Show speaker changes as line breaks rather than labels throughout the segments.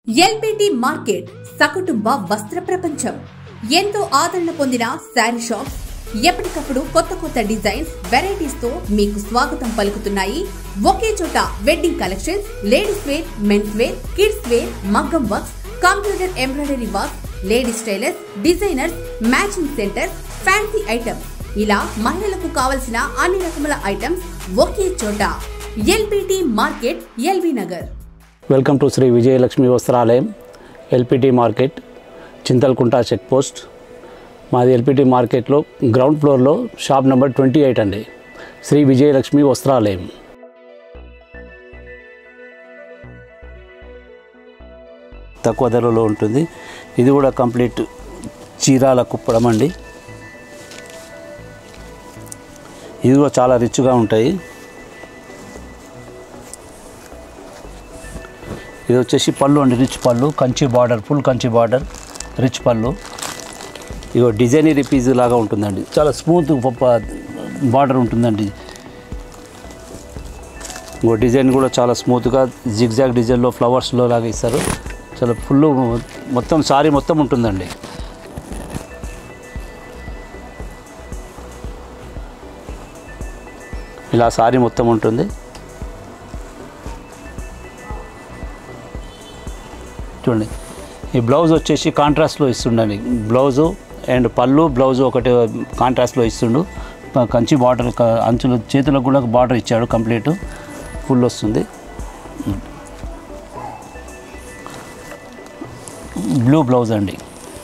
LBT market సకుటుంబ వస్త్ర ప్రపంచం ఎంతో ఆదరణ పొందిన శారీ షాప్స్ ఎప్పటికప్పుడు కొత్త కొత్త డిజైన్స్ వెరైటీస్ తో మీకు స్వాగతం పలుకుతున్నాయి ఒకే చోట wedding collections ladies wear men's wear kids wear మగ్గం works computer embroidery work ladies tailors designers matching centre fancy items ఇలా మహిళలకు కావలసిన అన్ని రకముల ఐటమ్స్ ఒకే చోట LBT market LB Nagar
welcome to Shri Vijayalakshmi Vastralayam LPT market Chintalkunta check post మాది ఎల్పిటి మార్కెట్లో గ్రౌండ్ ఫ్లోర్లో షాప్ నెంబర్ ట్వంటీ ఎయిట్ అండి శ్రీ విజయలక్ష్మి వస్త్రాలయం తక్కువ ధరలో ఉంటుంది ఇది కూడా కంప్లీట్ చీరాల కుప్పడం అండి ఇది కూడా చాలా రిచ్గా ఉంటాయి ఇది వచ్చేసి పళ్ళు అండి రిచ్ పళ్ళు Kanchi border full Kanchi border rich పళ్ళు ఇగో డిజైనరీ పీస్ లాగా ఉంటుందండి చాలా స్మూత్ బార్డర్ ఉంటుందండి ఇంకో డిజైన్ కూడా చాలా స్మూత్గా జిగ్జాగ్ డిజైన్లో ఫ్లవర్స్లో లాగా ఇస్తారు చాలా ఫుల్ మొత్తం సారీ మొత్తం ఉంటుందండి ఇలా సారీ మొత్తం ఉంటుంది చూడండి ఈ బ్లౌజ్ వచ్చేసి కాంట్రాస్ట్లో ఇస్తుండండి బ్లౌజు అండ్ పళ్ళు బ్లౌజు ఒకటి కాంట్రాస్ట్లో ఇస్తుండు ప- కంచి బార్డర్ క- అంచులు చేతులకు కూడా బార్డర్ ఇచ్చాడు కంప్లీట్ ఫుల్ వస్తుంది బ్లూ బ్లౌజ్ అండి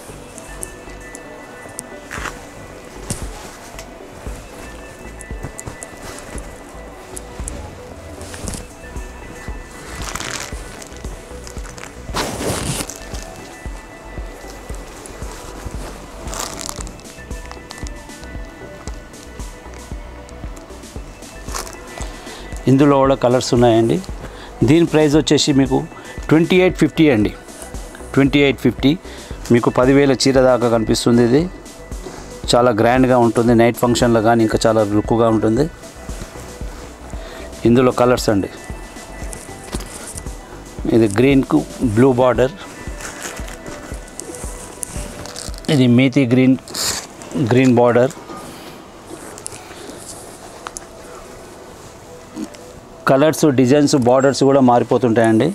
ఇందులో కూడా కలర్స్ ఉన్నాయండి దీని ప్రైస్ వచ్చేసి మీకు ట్వంటీ ఎయిట్ ఫిఫ్టీ అండి ట్వంటీ ఎయిట్ ఫిఫ్టీ మీకు పదివేల చీర దాకా కనిపిస్తుంది ఇది చాలా గ్రాండ్గా ఉంటుంది నైట్ ఫంక్షన్లో కానీ ఇంకా చాలా లుక్గా ఉంటుంది ఇందులో కలర్స్ అండి ఇది గ్రీన్కు బ్లూ బార్డర్ ఇది methi green green border colours designs borders కూడా మారిపోతుంటాయండి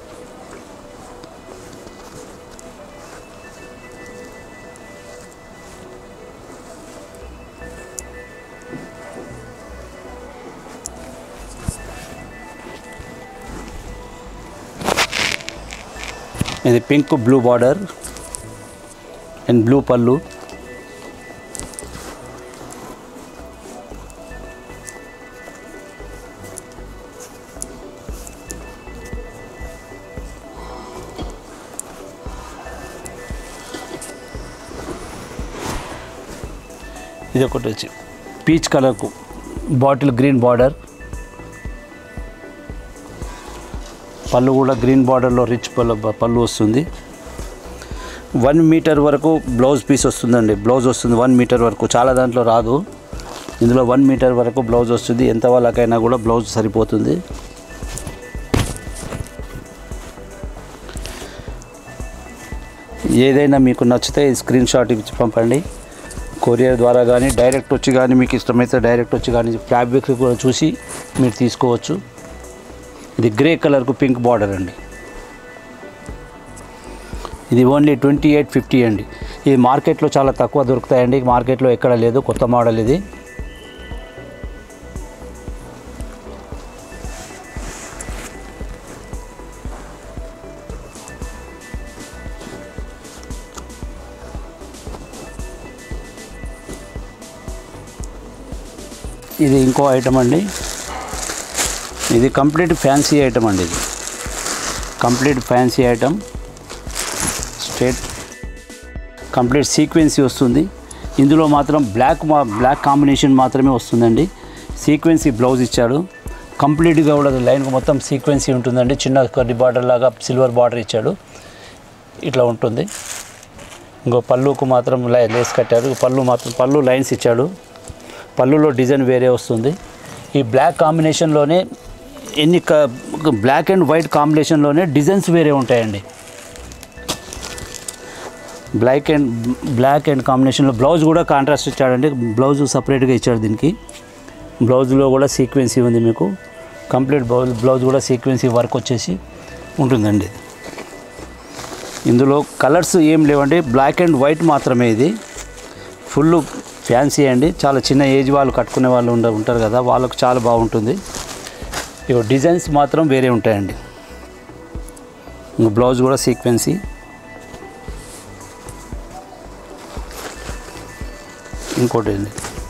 ఇది pink blue border and blue పళ్ళు ఇది ఒకటి వచ్చి పీచ్ కలర్కు బాటిల్ గ్రీన్ బార్డర్ పళ్ళు కూడా గ్రీన్ బార్డర్లో రిచ్ పళ్ళు పళ్ళు వస్తుంది వన్ మీటర్ వరకు బ్లౌజ్ పీస్ వస్తుందండి బ్లౌజ్ వస్తుంది వన్ మీటర్ వరకు చాలా దాంట్లో రాదు ఇందులో వన్ మీటర్ వరకు బ్లౌజ్ వస్తుంది ఎంత వాళ్ళకైనా కూడా బ్లౌజ్ సరిపోతుంది ఏదైనా మీకు నచ్చితే స్క్రీన్ షాట్ ఇచ్చి పంపండి కొరియర్ ద్వారా కానీ డైరెక్ట్ వచ్చి కానీ మీకు ఇష్టమైతే డైరెక్ట్ వచ్చి కానీ ఫ్యాబ్రిక్ కూడా చూసి మీరు తీసుకోవచ్చు ఇది గ్రే కలర్కు పింక్ బార్డర్ అండి ఇది ఓన్లీ ట్వంటీ ఎయిట్ ఫిఫ్టీ అండి ఇది మార్కెట్లో చాలా తక్కువ దొరుకుతాయండి మార్కెట్లో ఎక్కడ లేదు కొత్త మోడల్ ఇది ఇది ఇంకో ఐటమ్ అండి ఇది కంప్లీట్ ఫ్యాన్సీ ఐటమ్ అండి ఇది complete fancy item straight complete sequence వస్తుంది ఇందులో మాత్రం బ్లాక్ మా బ్లాక్ కాంబినేషన్ మాత్రమే వస్తుందండి సీక్వెన్సీ బ్లౌజ్ ఇచ్చాడు కంప్లీట్గా కూడా లైన్కి మొత్తం సీక్వెన్సీ ఉంటుందండి చిన్న కర్రీ బార్డర్ లాగా సిల్వర్ బార్డర్ ఇచ్చాడు ఇట్లా ఉంటుంది ఇంకో పళ్ళుకు మాత్రం లై- లేస్ కట్టారు పళ్ళు మాత్రం పళ్ళు లైన్స్ ఇచ్చాడు పళ్ళులో డిజైన్ వేరే వస్తుంది ఈ బ్లాక్ కాంబినేషన్లోనే ఎన్ని క బ్లాక్ అండ్ వైట్ కాంబినేషన్లోనే డిజైన్స్ వేరే ఉంటాయండి బ్లాక్ అండ్ బ్లాక్ అండ్ కాంబినేషన్లో బ్లౌజ్ కూడా కాంట్రాస్ట్ ఇచ్చాడండి బ్లౌజ్ సపరేట్గా ఇచ్చాడు దీనికి బ్లౌజ్లో కూడా సీక్వెన్సీ ఉంది మీకు కంప్లీట్ బ్లౌజ్ బ్లౌజ్ కూడా సీక్వెన్సీ వర్క్ వచ్చేసి ఉంటుందండి ఇందులో కలర్స్ ఏం లేవండి బ్లాక్ అండ్ వైట్ మాత్రమే ఇది ఫుల్ ఫ్యాన్సీ అండి చాలా చిన్న ఏజ్ వాళ్ళు కట్టుకునే వాళ్ళు ఉండ ఉంటారు కదా వాళ్ళకు చాలా బాగుంటుంది ఇవి డిజైన్స్ మాత్రం వేరే ఉంటాయండి ఇంక బ్లౌజ్ కూడా సీక్వెన్సీ ఇంకోటి అండి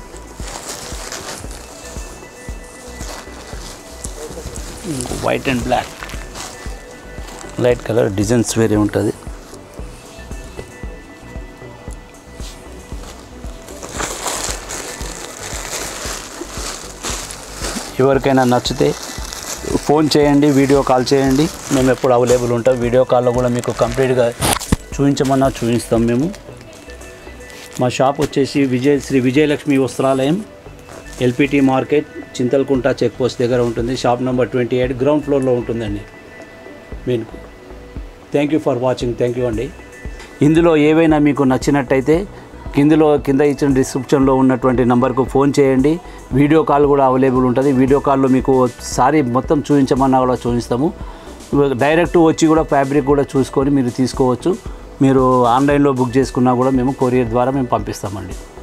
white and black light colour designs వేరే ఉంటుంది ఎవరికైనా నచ్చితే ఫోన్ చేయండి వీడియో కాల్ చేయండి మేము ఎప్పుడు అవైలబుల్ ఉంటాం వీడియో కాల్లో కూడా మీకు కంప్లీట్గా చూపించమన్నా చూపిస్తాం మేము మా షాప్ వచ్చేసి Vijaya Shri Vijayalakshmi Vastralayam LPT market Chintalakunta check post దగ్గర ఉంటుంది shop number twenty eight ground ఫ్లోర్లో ఉంటుందండి మీకు thank you for watching thank you అండి ఇందులో ఏవైనా మీకు నచ్చినట్టయితే కిందలో కింద ఇచ్చిన డిస్క్రిప్షన్లో ఉన్నటువంటి నెంబర్కు ఫోన్ చేయండి వీడియో కాల్ కూడా అవైలబుల్ ఉంటుంది వీడియో కాల్లో మీకు సారీ మొత్తం చూపించమన్నా కూడా చూపిస్తాము డైరెక్ట్ వచ్చి కూడా ఫ్యాబ్రిక్ కూడా చూసుకొని మీరు తీసుకోవచ్చు మీరు ఆన్లైన్లో బుక్ చేసుకున్నా కూడా మేము కొరియర్ ద్వారా మేము పంపిస్తామండి